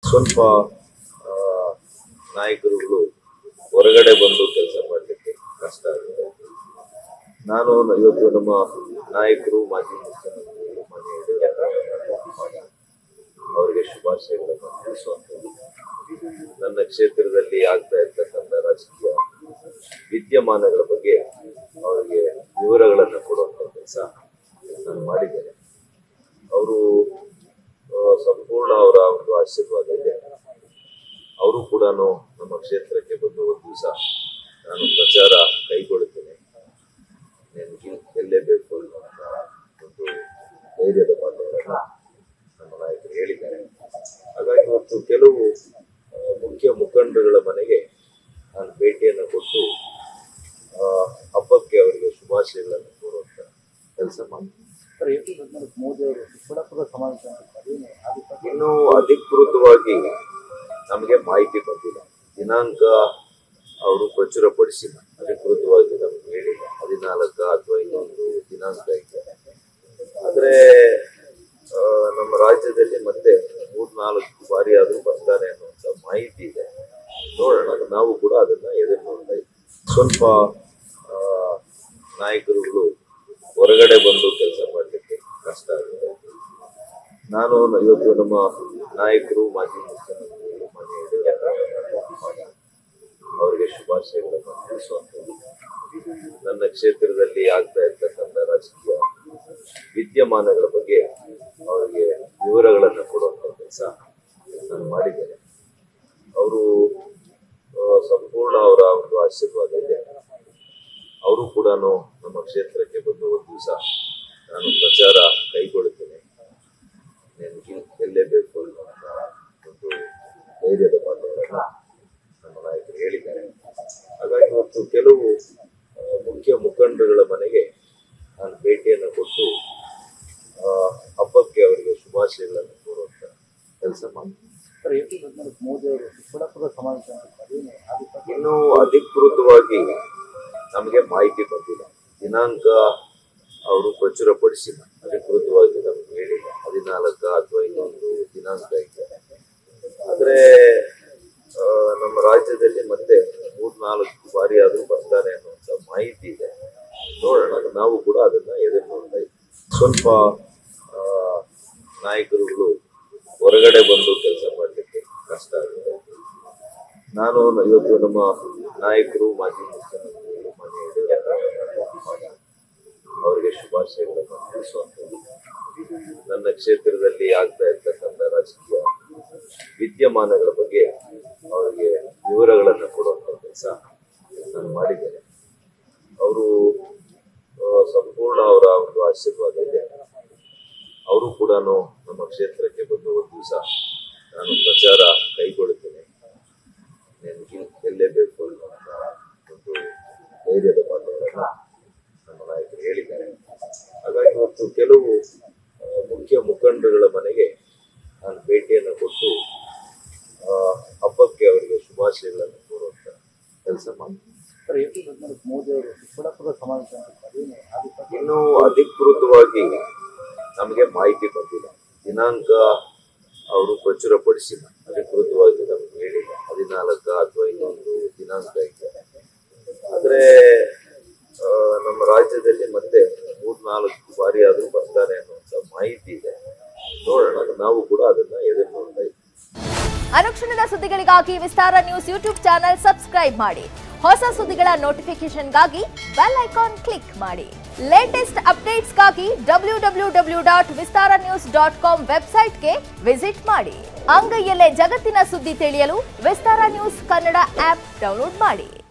ಸ್ವಲ್ಪ ಆ, ನಾಯಕರುಗಳು ಹೊರಗಡೆ ಬಂದು ಕೆಲಸ ಮಾಡಲಿಕ್ಕೆ ಕಷ್ಟ ಆಗುತ್ತೆ ನಾನು ಇವತ್ತು ನಮ್ಮ ನಾಯಕರು ಮಾಜಿ ಮುಖ್ಯಮಂತ್ರಿಗಳು ಮಾನ್ಯ ಯಡಿಯೂರಪ್ಪ ಅವರಿಗೆ ಶುಭಾಶಯಗಳನ್ನು ತಿಳಿಸುವಂಥದ್ದು ನನ್ನ ಕ್ಷೇತ್ರದಲ್ಲಿ ಆಗ್ತಾ ಇರ್ತಕ್ಕಂಥ ರಾಜಕೀಯ ವಿದ್ಯಮಾನಗಳ ಬಗ್ಗೆ ಅವರಿಗೆ ವಿವರಗಳನ್ನು ಕೊಡುವಂಥ ಕೆಲಸ ನಾನು ಮಾಡಿದ್ದೇನೆ ಅವರು ಆ, ಸಂಪೂರ್ಣ ಅವರ ಒಂದು ಆಶೀರ್ವಾದ ಇದೆ ಅವರು ಕೂಡ ನಮ್ಮ ಕ್ಷೇತ್ರಕ್ಕೆ ಬಂದು ಒಂದು ದಿವಸ ನಾನು ಪ್ರಚಾರ ಕೈಗೊಳ್ಳುತ್ತೇನೆ నేను ಗೆಲ್- ಗೆಲ್ಲೇಬೇಕು ಅನ್ನುವಂಥ ಒಂದು ಧೈರ್ಯದ ಮಾತುಗಳನ್ನ ನಮ್ಮ ನಾಯಕರು ಹೇಳಿದ್ದಾರೆ ಹಾಗಾಗಿ ಇವತ್ತು ಕೆಲವು ಆ, ಮುಖ್ಯ ಮುಖಂಡರುಗಳ ಮನೆಗೆ ನಾನು ಭೇಟಿಯನ್ನು ಕೊಟ್ಟು ಆ, ಹಬ್ಬಕ್ಕೆ ಅವರಿಗೆ ಶುಭಾಶಯಗಳನ್ನು ಕೋರುವಂತ ಕೆಲಸ ಮಾಡ್ತೀನಿ ಸರ್ ಏಪ್ರಿಲ್ ಹದಿನಾಲ್ಕು ಮೋದಿ ಅವರು ಚಿಕ್ಕಬಳ್ಳಾಪುರದ ಸಮಾವೇಶ ಅಂತ ಅದೇನು ಅದು ಬಗ್ಗೆ ಇನ್ನೂ ಅಧಿಕೃತವಾಗಿ ನಮಗೆ ಮಾಹಿತಿ ಬಂದಿಲ್ಲ ದಿನಾಂಕ ಅವರು ಪ್ರಚುರಪಡಿಸಿಲ್ಲ ಅಧಿಕೃತವಾಗಿ ನಮ್ಗೆ ಹೇಳಿಲ್ಲ ಹದಿನಾಲ್ಕ ಅಥವಾ ಇನ್ನೊಂದು ದಿನಾಂಕ ಇದೆ ಆದ್ರೆ ಆ, ನಮ್ಮ ರಾಜ್ಯದಲ್ಲಿ ಮತ್ತೆ ಮೂರ್ನಾಲ್ಕು ಬಾರಿ ಆದ್ರೂ ಬರ್ತಾರೆ ಅನ್ನುವಂಥ ಮಾಹಿತಿ ಇದೆ ನೋಡೋಣ ನಾವು ಕೂಡ ಅದನ್ನ ಎದುರು ನೋಡ್ತಾ ಇದ್ದೀವಿ ಸ್ವಲ್ಪ ಆ, ನಾಯಕರುಗಳು ಹೊರಗಡೆ ಬಂದು ಕೆಲಸ ಮಾಡಲಿಕ್ಕೆ ಕಷ್ಟ ಆಗುತ್ತೆ ನಾನು ಇವತ್ತು ನಮ್ಮ ನಾಯಕರು ಮಾಜಿ ಮುಖ್ಯಮಂತ್ರಿಗಳು ಮಾನ್ಯ ಯಡಿಯೂರಪ್ಪ ಅವರಿಗೆ ಶುಭಾಶಯಗಳನ್ನು ತಿಳಿಸುವಂಥದ್ದು ನನ್ನ ಕ್ಷೇತ್ರದಲ್ಲಿ ಆಗ್ತಾ ಇರ್ತಕ್ಕಂಥ ರಾಜಕೀಯ ವಿದ್ಯಮಾನಗಳ ಬಗ್ಗೆ ಅವರಿಗೆ ವಿವರಗಳನ್ನು ಕೊಡುವಂಥ ಕೆಲಸ ನಾನು ಮಾಡಿದ್ದೇನೆ ಅವರು ಆ, ಸಂಪೂರ್ಣ ಅವರ ಒಂದು ಆಶೀರ್ವಾದ ಇದೆ ಅವರು ಕೂಡ ನಮ್ಮ ಕ್ಷೇತ್ರಕ್ಕೆ ಬಂದು ಒಂದು ದಿವಸ ನಾನು ಪ್ರಚಾರ ಕೈಗೊಳ್ಳುತ್ತೇನೆ నేను ಗೆಲ್- ಗೆಲ್ಲೇಬೇಕು ಅನ್ನುವಂಥ ಒಂದು ಧೈರ್ಯದ ಮಾತುಗಳನ್ನ ನಮ್ಮ ನಾಯಕರು ಹೇಳಿದ್ದಾರೆ ಹಾಗಾಗಿ ಇವತ್ತು ಕೆಲವು ಆ, ಮುಖ್ಯ ಮುಖಂಡರುಗಳ ಮನೆಗೆ ನಾನು ಭೇಟಿಯನ್ನು ಕೊಟ್ಟು ಆ, ಹಬ್ಬಕ್ಕೆ ಅವರಿಗೆ ಶುಭಾಶಯಗಳನ್ನು ಕೋರುವಂತ ಕೆಲಸ ಮಾಡ್ತೀನಿ ಸರ್ ಏಪ್ರಿಲ್ ಹದಿನಾಲ್ಕು ಮೋದಿ ಅವರು ಚಿಕ್ಕಬಳ್ಳಾಪುರದ ಸಮಾವೇಶ ಅಂತ ಅದೇನು ಅದು ಬಗ್ಗೆ ಇನ್ನೂ ಅಧಿಕೃತವಾಗಿ ನಮಗೆ ಮಾಹಿತಿ ಬಂದಿಲ್ಲ ದಿನಾಂಕ ಅವರು ಪ್ರಚುರಪಡಿಸಿಲ್ಲ ಅಧಿಕೃತವಾಗಿ ನಮ್ಗೆ ಹೇಳಿಲ್ಲ ಹದಿನಾಲ್ಕ ಅಥವಾ ಇನ್ನೊಂದು ದಿನಾಂಕ ಇದೆ ಆದ್ರೆ ಆ, ನಮ್ಮ ರಾಜ್ಯದಲ್ಲಿ ಮತ್ತೆ ಮೂರ್ನಾಲ್ಕು ಬಾರಿ ಆದ್ರೂ ಬರ್ತಾರೆ ಅನ್ನುವಂಥ ಮಾಹಿತಿ ಇದೆ ನೋಡೋಣ ನಾವು ಕೂಡ ಅದನ್ನ ಎದುರು ನೋಡ್ತಾ ಇದ್ದೀವಿ ಸ್ವಲ್ಪ ಆ, ನಾಯಕರುಗಳು ಹೊರಗಡೆ ಬಂದು ಕೆಲಸ ಮಾಡಲಿಕ್ಕೆ ಕಷ್ಟ ಆಗುತ್ತೆ ನಾನು ಇವತ್ತು ನಮ್ಮ ನಾಯಕರು ಮಾಜಿ ಮುಖ್ಯಮಂತ್ರಿಗಳು ಮಾನ್ಯ ಯಡಿಯೂರಪ್ಪ ಅವರಿಗೆ ಶುಭಾಶಯಗಳನ್ನು ತಿಳಿಸುವಂಥದ್ದು ನನ್ನ ಕ್ಷೇತ್ರದಲ್ಲಿ ಆಗ್ತಾ ಇರ್ತಕ್ಕಂಥ ರಾಜಕೀಯ ವಿದ್ಯಮಾನಗಳ ಬಗ್ಗೆ ಅವರಿಗೆ ವಿವರಗಳನ್ನು ಕೊಡುವಂಥ ಕೆಲಸ ನಾನು ಮಾಡಿದ್ದೇನೆ ಅವರು ಆ, ಸಂಪೂರ್ಣ ಅವರ ಒಂದು ಆಶೀರ್ವಾದ ಇದೆ ಅವರು ಕೂಡ ನಮ್ಮ ಕ್ಷೇತ್ರಕ್ಕೆ ಬಂದು ಒಂದು ದಿವಸ ನಾನು ಪ್ರಚಾರ ಕೈಗೊಳ್ಳುತ್ತೇನೆ నేను ಗೆಲ್- ಗೆಲ್ಲೇಬೇಕು ಅನ್ನುವಂಥ ಒಂದು ಧೈರ್ಯದ ಮಾತುಗಳನ್ನ ನಮ್ಮ ನಾಯಕರು ಹೇಳಿದ್ದಾರೆ ಹಾಗಾಗಿ ಇವತ್ತು ಕೆಲವು ಆ, ಮುಖ್ಯ ಮುಖಂಡರುಗಳ ಮನೆಗೆ ನಾನು ಭೇಟಿಯನ್ನು ಕೊಟ್ಟು ಆ, ಹಬ್ಬಕ್ಕೆ ಅವರಿಗೆ ಶುಭಾಶಯಗಳನ್ನು ಕೋರುವಂತ ಕೆಲಸ ಮಾಡ್ತೀನಿ ಸರ್ ಏಪ್ರಿಲ್ ಹದಿನಾಲ್ಕು ಮೋದಿ ಅವರು ಚಿಕ್ಕಬಳ್ಳಾಪುರದ ಸಮಾವೇಶ ಅಂತ ಅದೇನು ಅದು ಬಗ್ಗೆ ಇನ್ನೂ ಅಧಿಕೃತವಾಗಿ ನಮಗೆ ಮಾಹಿತಿ ಬಂದಿಲ್ಲ ದಿನಾಂಕ ಅವರು ಪ್ರಚುರಪಡಿಸಿಲ್ಲ ಅಧಿಕೃತವಾಗಿ ನಮ್ಗೆ ಹೇಳಿಲ್ಲ ಹದಿನಾಲ್ಕ ಅಥವಾ ಇನ್ನೊಂದು ದಿನಾಂಕ ಇದೆ ಆದ್ರೆ ಆ, ನಮ್ಮ ರಾಜ್ಯದಲ್ಲಿ ಮತ್ತೆ ಮೂರ್ನಾಲ್ಕು ಬಾರಿ ಆದ್ರೂ ಬರ್ತಾರೆ ಅನ್ನುವಂಥ ಮಾಹಿತಿ ಇದೆ ನೋಡೋಣ ನಾವು ಕೂಡ ಅದನ್ನ ಎದುರು ನೋಡ್ತಾ ಇದ್ದೀವಿ ಅನುಕ್ಷಣದ ಸುದ್ದಿಗಳಿಗಾಗಿ Vistara news YouTube channel subscribe ಮಾಡಿ ಹೊಸ ಸುದ್ದಿಗಳ ನೋಟಿಫಿಕೇಶನ್ಗಾಗಿ ಬೆಲ್ ಐಕಾನ್ ಕ್ಲಿಕ್ ಮಾಡಿ ಲೇಟೆಸ್ಟ್ ಅಪ್ಡೇಟ್ಸ್ಗಾಗಿ W W W dot Vistara news dot com ವೆಬ್ಸೈಟ್ಗೆ ವಿಸಿಟ್ ಮಾಡಿ ಅಂಗೈಯಲ್ಲೇ ಜಗತ್ತಿನ ಸುದ್ದಿ ತಿಳಿಯಲು Vistara news Kannada app download ಮಾಡಿ